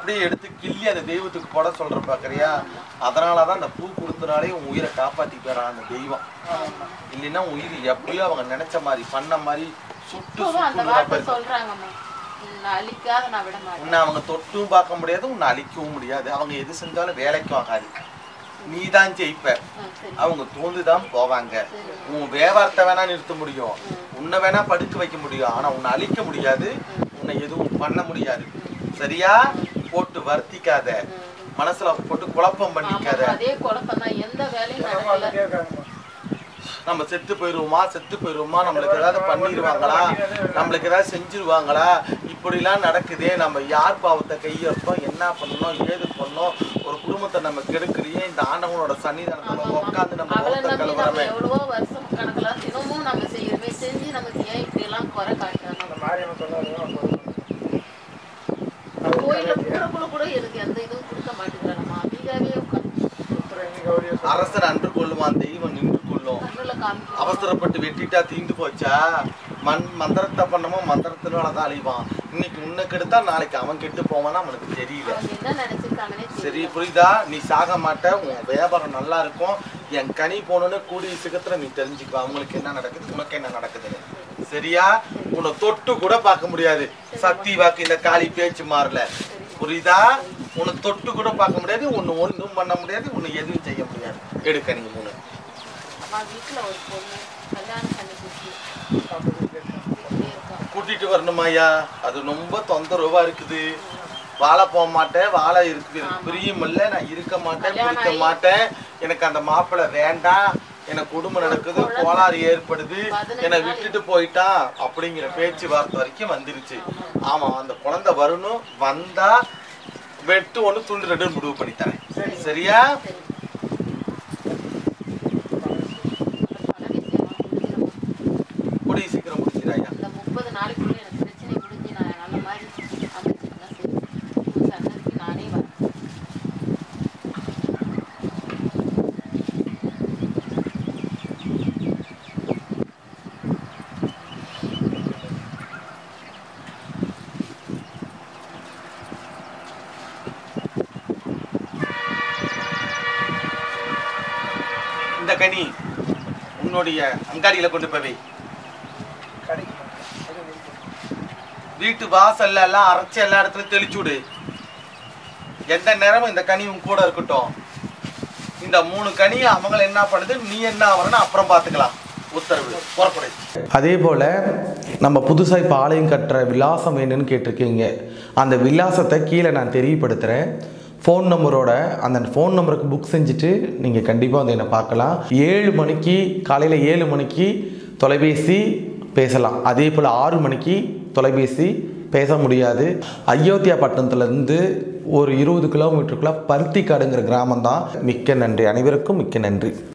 அப்படியே எடுத்து கிள்ளி அந்த தெய்வத்துக்கு போட சொல்ற பாக்குறியா அதனாலதான் அந்த பூ கொடுத்தனாலே உன் உயிரை காப்பாத்தி போறான் அந்த தெய்வம் இல்லைன்னா உன் உயிர் எப்படியோ அவங்க நினைச்ச மாதிரி பண்ண மாதிரி சுட்டு இப்பவும் அந்த சுட்டு வார்த்தை சொல்றாங்கம்மா உன்னை அழிக்காத நான் விட மாட்டேன் உன்னை அவங்க தொட்டும் பார்க்க முடியாது உன்னை அழிக்கவும் முடியாது அவங்க எது செஞ்சாலும் வேலைக்கு ஆகாது நீ தான் ஜெயிப்ப ஆ, சரி அவங்க தோந்துதான் போவாங்க உன் வியாபாரத்தை வேணா நிறுத்த முடியும் உன்னை வேணா படுக்க வைக்க முடியும் ஆனா உன்னை அழிக்க முடியாது உன்னை எதுவும் பண்ண முடியாது சரியா போட்டு வருத்திக்காத மனசுல போட்டு குழப்பம் பண்ணிக்காத ஆமா, அதே குழப்பம் தான் எந்த வேலையும் நடக்கல நம்ம செத்து போயிருவோமா செத்து போயிருவோமா நம்மளுக்கு ஏதாவது பண்ணிடுவாங்களா நம்மளுக்கு ஏதாவது செஞ்சிருவாங்களா இப்படிலாம் நடக்குதே நம்ம யார் பாவத்தை கையெழுப்போம் என்ன பண்ணணும் ஏது பண்ணோம் ஒரு குடும்பத்தை நம்ம கெடுக்கலையே இந்த ஆண்டவனோட சன்னிதானத்துல உட்காந்து நம்ம அவளை முகத்தை நம்பி நம்ம கழுவுறமே எவ்வளவோ வருஷம் கணக்குல தினமும் நம்ம செய்யறோமே செஞ்சு நமக்கு ஏன் இப்படி எல்லாம் குறை காட்டுறாங்க கோயில்ல கூடக்குள்ள கூட எனக்கு எந்த இதுவும் கொடுக்க மாட்டேங்கிறாங்க நம்ம அமைதியாவே உட்காந்து அரசர் அன்று கொள்ளுவான் தெய்வம் நின்று கொள்ளும் கண்ணுல காமிக்கிறோம் அவசரப்பட்டு வெட்டிட்டா தீந்து போச்சா மண் மந்திரத்தை பண்ணமோ மந்திரத்தினால தான் அழிவான் இன்னைக்கு உன்னை கெடுத்தா நாளைக்கு அவன் கெட்டு போவான்னு அவனுக்கு தெரியல அவங்க என்ன நினைச்சிருக்காங்கன்னே சரி தெரியல புரியுதா நீ சாக மாட்ட உன் வியாபாரம் நல்லா இருக்கும் என் கனி போகணுன்னு கூடிய சீக்கிரத்துல நீ தெரிஞ்சுக்கோ அவங்களுக்கு என்ன நடக்குது உனக்கு என்ன நடக்குதுன்னு சரியா உன்னை தொட்டு கூட பார்க்க முடியாது சக்தி வாக்கு இந்த காளி பேச்சு மாறல புரியுதா உன்னை தொட்டு கூட பார்க்க முடியாது உன்னை ஒன்றும் பண்ண முடியாது உன்னை எதுவும் செய்ய முடியாது எடுக்க நீ மூணு அம்மா வீட்டுல ஒரு பொண்ணு கல்யாணம் பண்ணி கொடுத்து இப்படியே இருக்கா கூட்டிட்டு வரணுமாய்யா அது ரொம்ப தொந்தரவா இருக்குது வாழ போக மாட்டேன் வாழ இருக்கு பிரியம் இல்ல நான் இருக்க மாட்டேன் கல்யாணம் பிடிக்க ஆகி- மாட்டேன் எனக்கு அந்த மாப்பிள்ளை வேண்டாம் எனக்கு குடும்பம் நடக்குது கோளாறு ஏற்படுது பதினஞ்சு என்னை நாள் விட்டுட்டு போயிட்டான் அப்படிங்கிற பேச்சுவார்த்தை வரைக்கும் வந்துருச்சு ஆமா அந்த குழந்தை வரணும் வந்தா வெட்டு ஒண்ணு துண்டு ரெண்டு முடிவு பண்ணி தரேன் சரியா சரி பல விஷயமா புரிஞ்சிடும். கூடிய சீக்கிரம் முடிச்சிடாயா இந்த முப்பது நாளைக்குள்ள எனக்கு பிரச்சனை முடிஞ்சு நான் நல்ல மாதிரி அமைச்சிருந்தா சரி உங்க சன்னதிக்கு நானே வரேன் இந்த கனி உன்னுடைய அங்காடியில கொண்டு போய் வை. வீட்டு வாசல்ல எல்லாம் அரைச்சு எல்லா இடத்துலயும் தெளிச்சு விடு எந்த நேரமும் இந்த கனி உன் கூட இருக்கட்டும் இந்த மூணு கனி அவங்கள என்ன பண்ணுது நீ என்ன ஆவறன்னு அப்புறம் பார்த்துக்கலாம் உத்தரவு புறப்படு அதே போல் நம்ம புதுசாக இப்போ ஆலயம் கட்டுற விலாசம் வேணும்னு கேட்டிருக்கீங்க அந்த விலாசத்தை கீழே நான் தெரியப்படுத்துகிறேன் ஃபோன் நம்பரோட அந்த ஃபோன் நம்பருக்கு புக் செஞ்சுட்டு நீங்கள் கண்டிப்பாக வந்து என்னை பார்க்கலாம் ஏழு மணிக்கு காலையில் ஏழு மணிக்கு தொலைபேசி பேசலாம் அதே போல் ஆறு மணிக்கு தொலைபேசி பேச முடியாது அயோத்தியா பட்டணத்துலேருந்து ஒரு இருபது கிலோமீட்டருக்குள்ளே பருத்திக்காடுங்கிற கிராமம் தான் மிக்க நன்றி அனைவருக்கும் மிக்க நன்றி